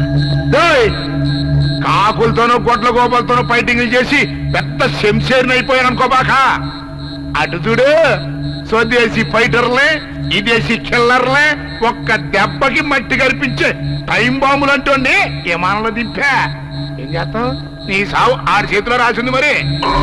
డేయ్, కాకులతోనూ గొడ్ల గోపాలతోనూ ఫైటింగ్లు చేసి పెద్ద శంషేర్ని అయిపోయాను అనుకోబాక అటు చూడు స్వదేశీ ఫైటర్లే విదేశీ కిల్లర్లే ఒక్క దెబ్బకి మట్టి కనిపించే టైం బాంబులు అంటోండి విమానంలో దింపా ఏం చేస్తావు నీ సావు ఆడి చేతిలో రాసింది మరి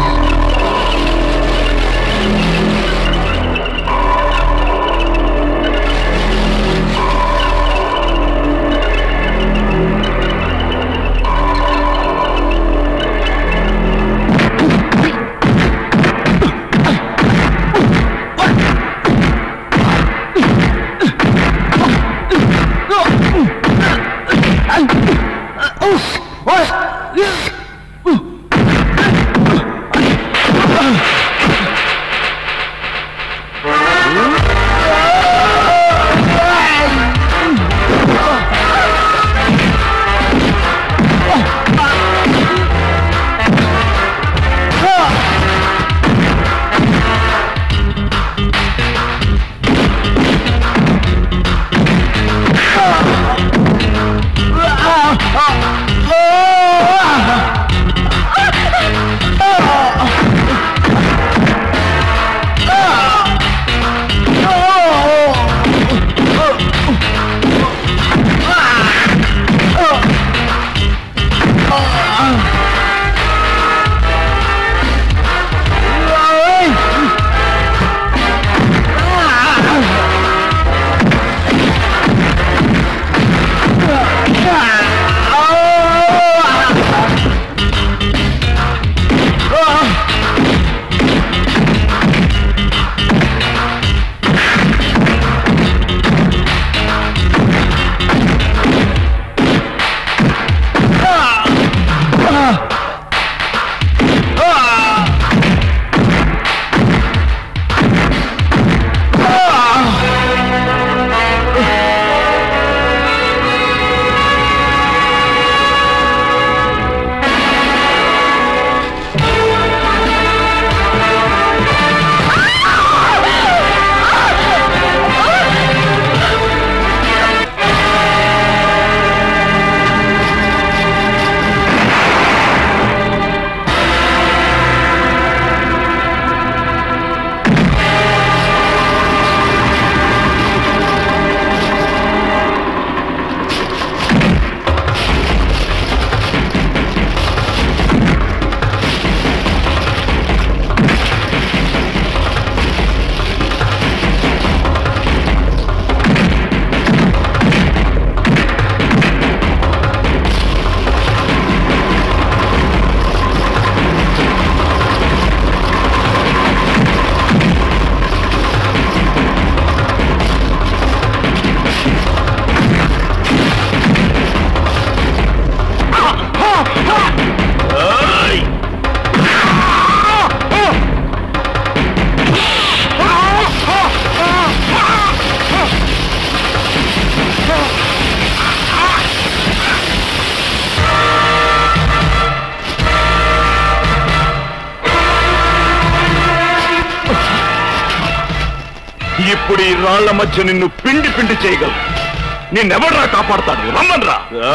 ఇప్పుడు ఈ రాళ్ల మధ్య నిన్ను పిండి పిండి చేయగలరు నిన్నెవడ్రా కాపాడతాడు రమ్మన్రా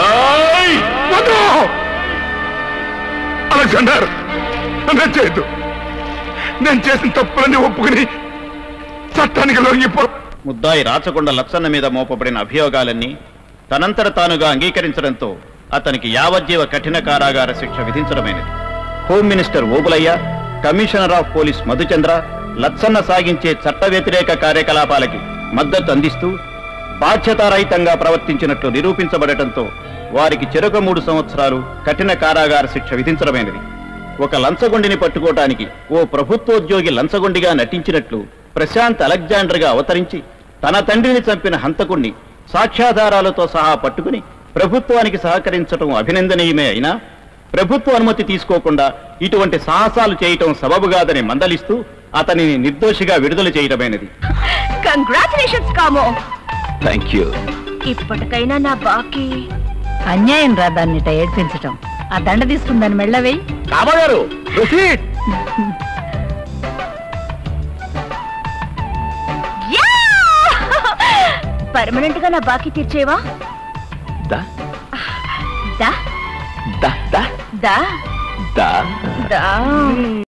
ఏయ్! వద్దు! అలెగ్జాండర్ నేను చేయొద్దు నేను చేసిన తప్పులన్నీ ఒప్పుకుని చట్టానికి లొంగిపో ముద్దాయి రాచకొండ లచ్చన్న మీద మోపబడిన అభియోగాలన్నీ తనంతట తానుగా అంగీకరించడంతో అతనికి యావజ్జీవ కఠిన కారాగార శిక్ష విధించడమైనది home minister Obulayya commissioner of police Madhuchandra Lachanna సాగించే చట్ట వ్యతిరేక కార్యకలాపాలకి మద్దతు అందిస్తూ బాధ్యతారహితంగా ప్రవర్తించినట్లు నిరూపించబడటంతో వారికి చెరొక మూడు సంవత్సరాలు కఠిన కారాగార శిక్ష విధించడమైనది ఒక లంచగొండిని పట్టుకోవటానికి ఓ ప్రభుత్వోద్యోగి లంచగొండిగా నటించినట్లు ప్రశాంత్ అలెగ్జాండర్గా అవతరించి తన తండ్రిని చంపిన హంతకుణ్ణి సాక్ష్యాధారాలతో సహా పట్టుకుని ప్రభుత్వానికి సహకరించటం అభినందనీయమే అయినా ప్రభుత్వ అనుమతి తీసుకోకుండా ఇటువంటి సాహసాలు చేయటం సబబుగాదని మందలిస్తూ అతనిని నిర్దోషిగా విడుదల చేయటమైనది కంగ్రాచులేషన్స్ కామో థ్యాంక్ యూ ఇప్పటికైనా నా బాకీ అన్యాయం రా దాన్ని ఇట్ట ఏడ్పించటం ఆ దండ తీసుకుందని మెళ్ళవేయి కామగారు ప్రొసీడ్ పర్మనెంట్ గా నా బాకీ తీర్చేవా దా దా దా దా దా దా